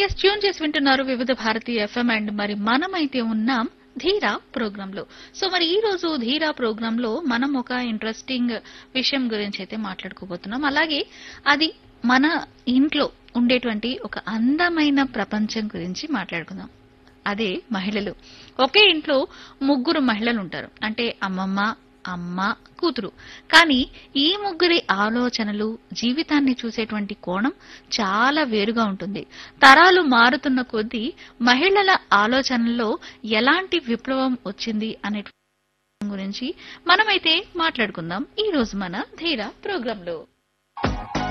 yes tune చేసి వింటున్నారు వివిధ భారతి ఎఫ్ఎం అండ్ మరి మనమైతే ఉన్నాం ధీరా ప్రోగ్రామ్ లో సో మరి ఈ రోజు ధీరా ప్రోగ్రామ్ లో మనం ఒక ఇంట్రెస్టింగ్ విషయం గురించి అయితే మాట్లాడుకోబోతున్నాం అలాగే అది మన ఇంట్లో ఉండేటువంటి ఒక అందమైన ప్రపంచం గురించి మాట్లాడుకుందాం అదే మహిళలు ఒకే ఇంట్లో ముగ్గురు మహిళలు ఉంటారు అంటే అమ్మమ్మ అమ్మ కూతురు కానీ ఈ ముగ్గురి ఆలోచనలు జీవితాన్ని చూసేటువంటి కోణం చాలా వేరుగా ఉంటుంది తరాలు మారుతున్న కొద్దీ మహిళల ఆలోచనల్లో ఎలాంటి విప్లవం వచ్చింది అనే గురించి మనమైతే మాట్లాడుకుందాం ఈ రోజు మన ధీర ప్రోగ్రాంలో